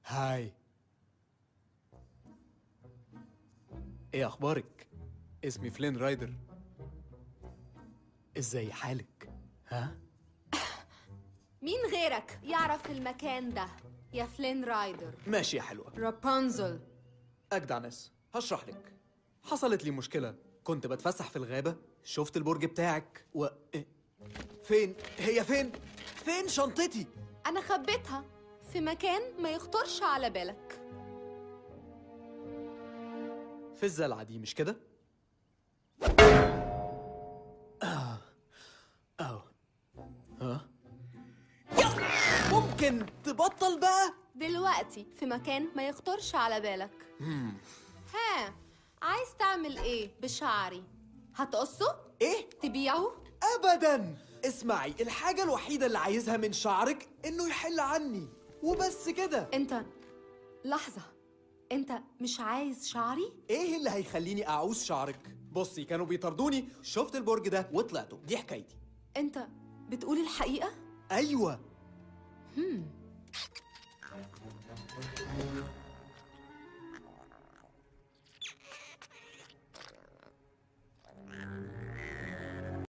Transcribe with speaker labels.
Speaker 1: هاي ايه اخبارك اسمي فلين رايدر ازاي حالك ها
Speaker 2: مين غيرك يعرف المكان ده يا فلين رايدر
Speaker 1: ماشي يا حلوه
Speaker 2: رابنزل
Speaker 1: اجدع ناس هشرح لك حصلت لي مشكله كنت بتفسح في الغابه شفت البرج بتاعك و إيه؟ فين هي فين فين شنطتي
Speaker 2: أنا خبيتها في مكان ما يخطرش على بالك
Speaker 1: في الزلعه دي مش كده آه. اه ها يا ممكن تبطل بقى
Speaker 2: دلوقتي في مكان ما يخطرش على بالك ها عايز تعمل ايه بشعري هتقصه
Speaker 1: ايه
Speaker 2: تبيعه
Speaker 1: ابدا اسمعي الحاجه الوحيده اللي عايزها من شعرك انه يحل عني وبس كده
Speaker 2: انت لحظة انت مش عايز شعري
Speaker 1: ايه اللي هيخليني اعوز شعرك بصي كانوا بيطردوني شفت البرج ده وطلعته دي حكايتي
Speaker 2: انت بتقول الحقيقة
Speaker 1: ايوه